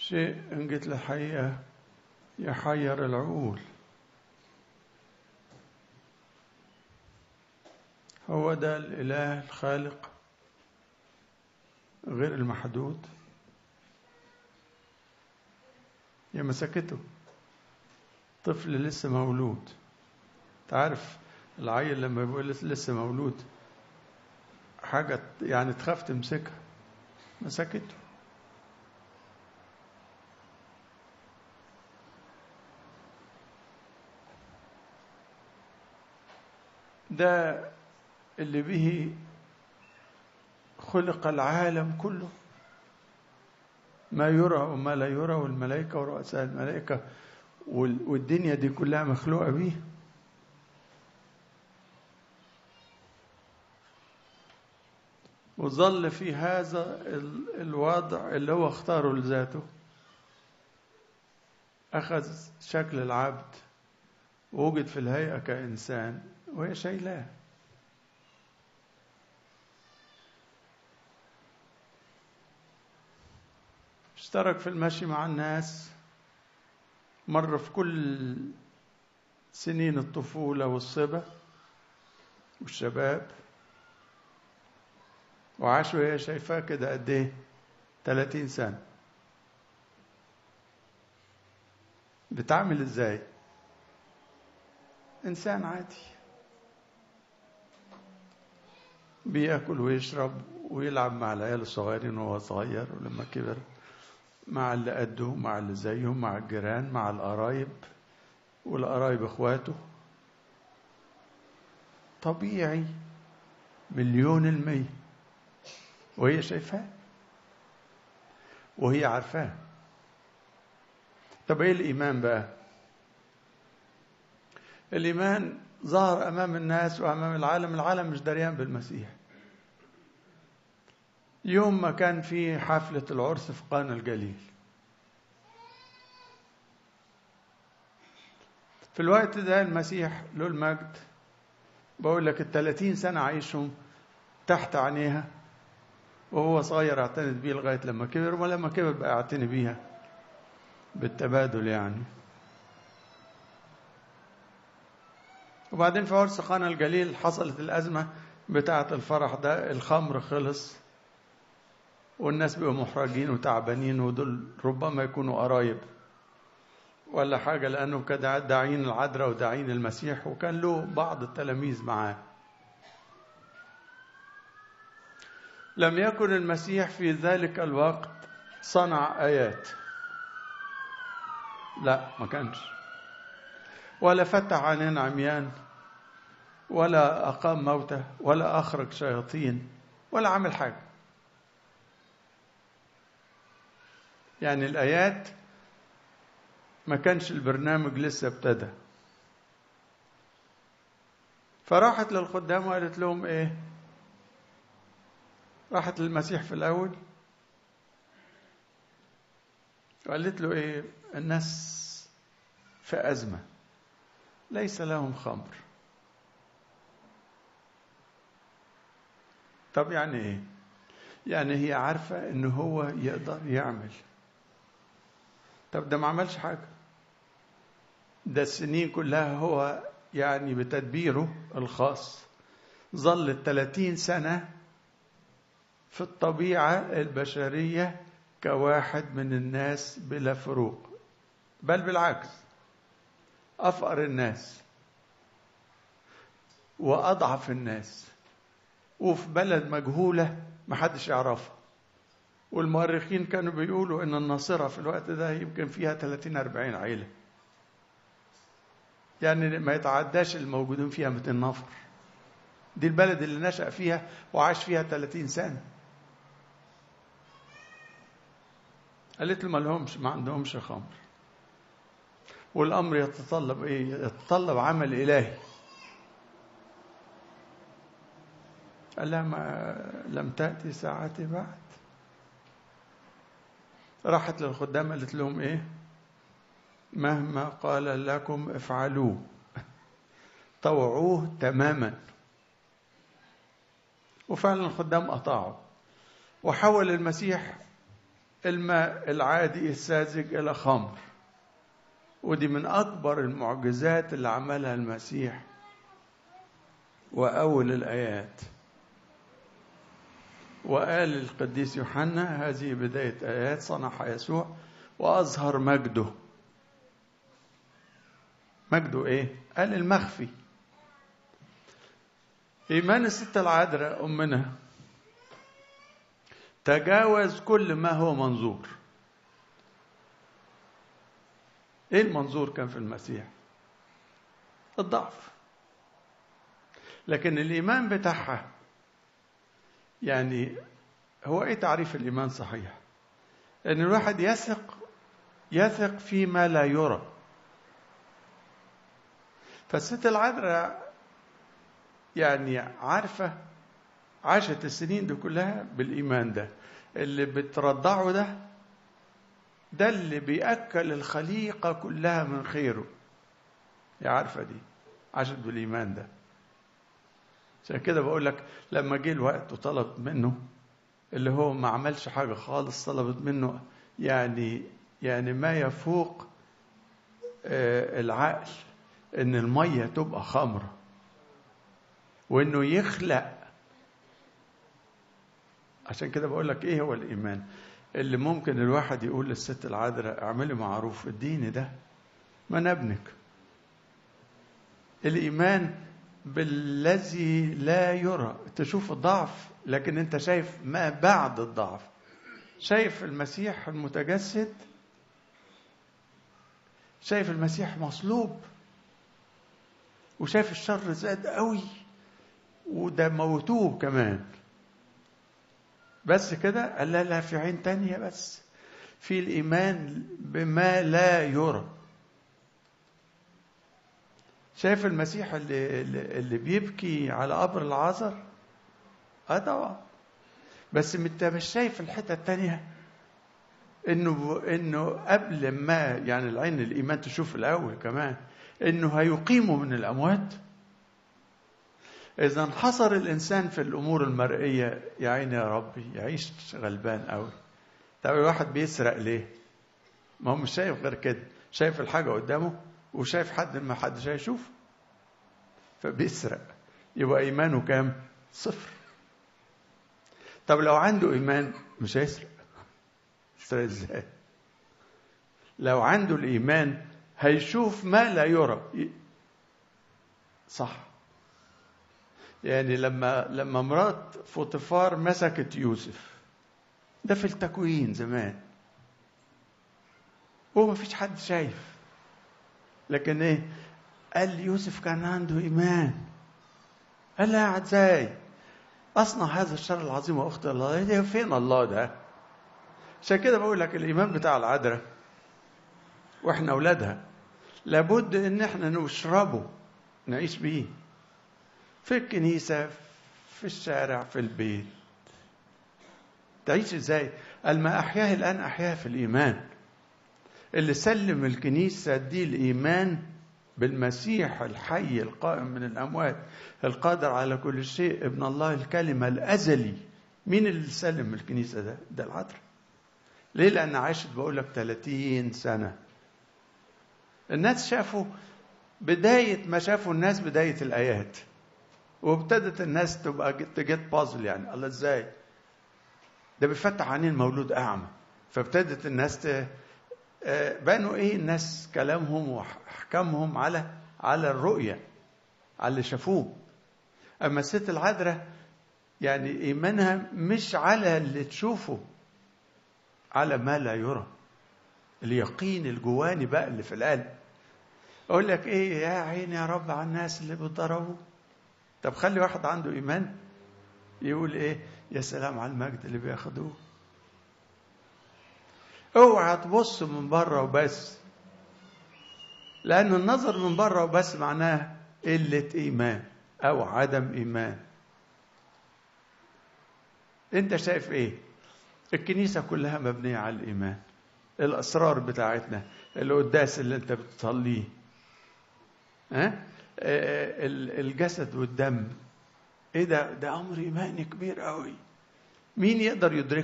شيء إن جيت الحقيقة يحير العقول هو ده الإله الخالق غير المحدود يا مسكته طفل لسه مولود تعرف العيل لما بيقول لسه مولود حاجة يعني تخاف تمسكها مسكته ده اللي به خلق العالم كله ما يرى وما لا يرى والملائكة ورؤساء الملائكة والدنيا دي كلها مخلوقة به وظل في هذا الوضع اللي هو اختاره لذاته أخذ شكل العبد ووجد في الهيئة كإنسان وهي شايلاه اشترك في المشي مع الناس مر في كل سنين الطفولة والصبا والشباب وعاش وهي شايفاه كده قد ايه 30 سنة بتعمل ازاي انسان عادي بياكل ويشرب ويلعب مع العيال الصغيرين وهو صغير ولما كبر مع اللي قده مع اللي زيه مع الجيران مع القرايب والقرايب اخواته طبيعي مليون المية وهي شايفاه وهي عارفاه طب ايه الايمان بقى الايمان ظهر امام الناس وامام العالم العالم مش دريان بالمسيح يوم ما كان في حفلة العرس في قانا الجليل في الوقت ده المسيح له المجد بقول لك الثلاثين سنة عايشهم تحت عينيها وهو صغير اعتنت بيه لغاية لما كبر ولما كبر بقى اعتني بيها بالتبادل يعني وبعدين في عرس قانا الجليل حصلت الأزمة بتاعة الفرح ده الخمر خلص والناس بقوا محرجين وتعبانين ودول ربما يكونوا قرايب ولا حاجة لأنه كان داعين العذراء وداعين المسيح وكان له بعض التلاميذ معاه لم يكن المسيح في ذلك الوقت صنع آيات لا ما كانش ولا فتح عينين عميان ولا أقام موتى ولا أخرج شياطين ولا عمل حاجة يعني الآيات ما كانش البرنامج لسه ابتدى فراحت للخدام وقالت لهم ايه راحت للمسيح في الأول وقالت له ايه الناس في أزمة ليس لهم خمر طب يعني ايه يعني هي عارفة ان هو يقدر يعمل طب ده ما عملش حاجة ده السنين كلها هو يعني بتدبيره الخاص ظل الثلاثين سنة في الطبيعة البشرية كواحد من الناس بلا فروق بل بالعكس أفقر الناس وأضعف الناس وفي بلد مجهولة محدش يعرفها والمؤرخين كانوا بيقولوا ان الناصرة في الوقت ده يمكن فيها 30 40 عيلة يعني ما يتعداش الموجودين فيها 200 نفر دي البلد اللي نشأ فيها وعاش فيها 30 سنة قالت له ما لهمش ما عندهمش خمر والأمر يتطلب إيه؟ يتطلب عمل إلهي قال لها ما لم تأتي ساعتي بعد راحت للخدام قالت لهم ايه مهما قال لكم افعلوه طوعوه تماما وفعلا الخدام اطاعوا وحول المسيح الماء العادي الساذج إلى خمر ودي من أكبر المعجزات اللي عملها المسيح وأول الآيات وقال القديس يوحنا هذه بداية آيات صنعها يسوع وأظهر مجده مجده إيه؟ قال المخفي إيمان الستة العذراء أمنا تجاوز كل ما هو منظور ايه المنظور كان في المسيح الضعف لكن الايمان بتاعها يعني هو ايه تعريف الايمان صحيح ان الواحد يثق يثق فيما لا يرى فالست العذراء يعني عارفه عاشت السنين دي كلها بالايمان ده اللي بترضعه ده ده اللي بيأكل الخليقة كلها من خيره يا عارفة دي عاشت بالإيمان ده عشان كده بقول لك لما جه الوقت وطلب منه اللي هو ما عملش حاجة خالص طلبت منه يعني يعني ما يفوق العقل ان المية تبقى خمرة وانه يخلق عشان كده بقول لك ايه هو الايمان اللي ممكن الواحد يقول للست العذراء اعملي معروف اديني ده من ابنك الايمان بالذي لا يرى تشوف الضعف لكن انت شايف ما بعد الضعف شايف المسيح المتجسد شايف المسيح مصلوب وشايف الشر زاد قوي وده موتوه كمان بس كده قال لا لا في عين تانية بس في الإيمان بما لا يرى شايف المسيح اللي, اللي بيبكي على قبر العذر اه طبعا بس انت مش شايف الحته التانية انه انه قبل ما يعني العين الايمان تشوف الاول كمان انه هيقيمه من الاموات إذا انحصر الإنسان في الأمور المرئية يا عيني يا ربي يعيش غلبان قوي طب الواحد بيسرق ليه؟ ما هو مش شايف غير كده شايف الحاجة قدامه وشايف حد ما حدش هيشوف فبيسرق يبقى إيمانه كام؟ صفر طب لو عنده إيمان مش هيسرق يسرق إزاي؟ لو عنده الإيمان هيشوف ما لا يرى صح يعني لما لما مرات فوطيفار مسكت يوسف ده في التكوين زمان هو ما فيش حد شايف لكن ايه قال يوسف كان عنده ايمان قال لها ازاي اصنع هذا الشر العظيم واخت الله ده فين الله ده عشان كده بقول لك الايمان بتاع العذراء واحنا اولادها لابد ان احنا نشربه نعيش بيه في الكنيسة في الشارع في البيت تعيش ازاي قال ما أحياه الآن أحياه في الإيمان اللي سلم الكنيسة دي الإيمان بالمسيح الحي القائم من الأموات القادر على كل شيء ابن الله الكلمة الأزلي مين اللي سلم الكنيسة ده ده العذراء ليه لأن عاشت بقول لك 30 سنة الناس شافوا بداية ما شافوا الناس بداية الآيات وابتدت الناس تبقى تجت بازل يعني الله ازاي ده بيفتح عينين مولود اعمى فابتدت الناس ت... بانوا ايه الناس كلامهم واحكامهم على على الرؤيه على اللي شافوه اما الست العذراء يعني ايمانها مش على اللي تشوفه على ما لا يرى اليقين الجواني بقى اللي في القلب اقول لك ايه يا عيني يا رب على الناس اللي بيتضربوا طب خلي واحد عنده ايمان يقول ايه يا سلام على المجد اللي بياخدوه اوعى تبص من بره وبس لان النظر من بره وبس معناه قله ايمان او عدم ايمان انت شايف ايه الكنيسه كلها مبنيه على الايمان الاسرار بتاعتنا القداس اللي انت بتصليه ها الجسد والدم ايه ده ده امر ايماني كبير قوي مين يقدر يدرك